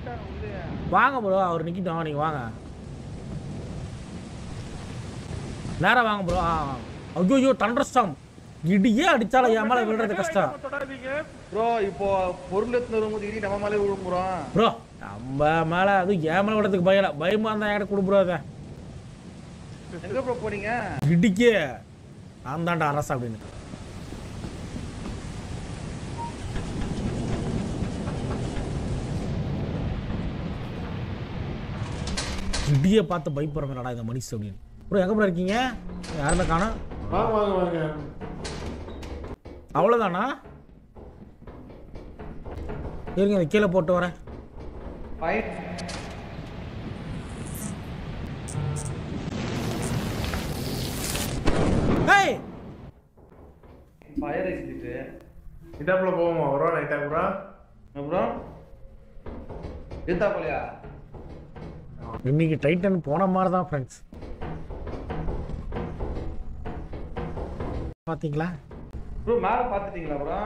வந்துட்டாங்க உள்ளே வாங்க ப்ரோ அவர் நிக்கிட்டோம் நீங்க வாங்க நேரா வாங்க ப்ரோ ஐயோ ஐயோ தண்டர்ஸ்டாம் இடியே அடிச்சாலும் என் மேல விழுறது கஷ்டம் தொடாதீங்க ப்ரோ இப்போ பொருள் எடுத்து வரும்போது இடி நம்ம மேலே விழுங்குறோம் ப்ரோ நம்ம மேல அது என் மேல விடுறதுக்கு பயல பயமா இருந்தா என்கிட்ட கொடு ப்ரோ அதை எங்க ப்ரோ போறீங்க இடிக்கே நான் தான்டா அரசு அப்படின்னு இடியை பார்த்து பயப்படுறவங்கடா இந்த மனுஷன் அப்படின்னு ப்ரோ எங்க ப்ரோ இருக்கீங்க யாருமே காணோம் வாங்க வாங்க வாங்க அவ்வளோதானா இருங்க இதை கீழே போட்டு வரேன் ஃபைட் ஏய் ஃபயர் எக்ஸிட்டு இதாப்புல போவோமா வரோம் நைட்டா கூட அப்புறம் எடுத்தா போலியா இன்னைக்கு டைட்டன் போன மாதிரி தான் ஃப்ரெண்ட்ஸ் பாத்தீங்களா ப்ரோ மேல பாத்துட்டீங்களா ப்ரோ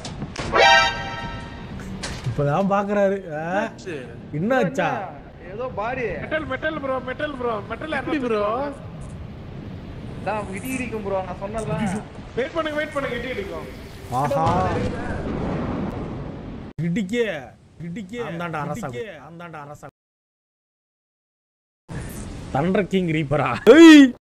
இப்பதான் பாக்குறாரு ஆ, என்ன ஆச்சா ஏதோ body metal metal bro metal bro metal எப்படி ப்ரோ தான் இடி இடிக்கும் ப்ரோ நான் சொன்னல வெயிட் பண்ணுங்க வெயிட் பண்ணுங்க இடி அடிக்கும் ஆஹா இடிக்கே இடிக்கே அந்தாண்ட அரசா அந்தாண்ட அரசா தண்டர் கிங் ரீப்பரா